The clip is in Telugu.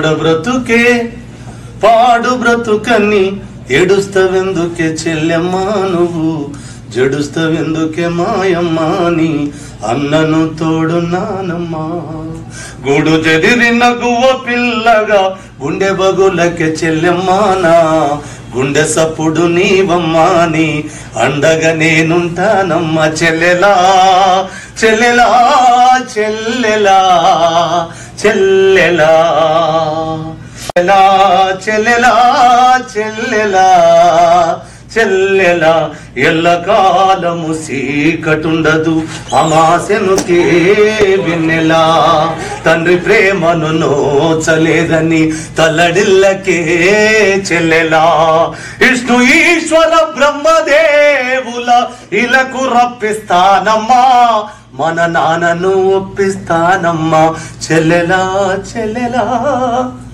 పాడ బ్రతుకే పాడు బ్రతుకని ఏడుస్తావెందుకే చెల్లెమ్మా నువ్వు జడుస్తావెందుకే మాయమ్మా అని అన్నను తోడు నానమ్మా గూడు చెదిరిన గువ్వ పిల్లగా గుండె బగులకే చెల్లెమ్మానా గుండె సప్పుడు నీవమ్మాని అండగా నేనుంటానమ్మా చెల్లెలా చెల్లెలా చెల్లెలా చెల్లెలా చెల్లెలా చెల్లెలా చెల్లెలా చెల్లెలా ఎల్లకాలము సీకటుండదు అమాసెనుకే వెన్నెలా తండ్రి ప్రేమను నోచలేదని తల్లడిల్లకే చెల్లెలా విష్ణు ఈశ్వర బ్రహ్మదేవుల ఇలకు రప్పిస్తానమ్మా మన నాన్నను ఒప్పిస్తానమ్మా చెల్లెలా చెల్లెలా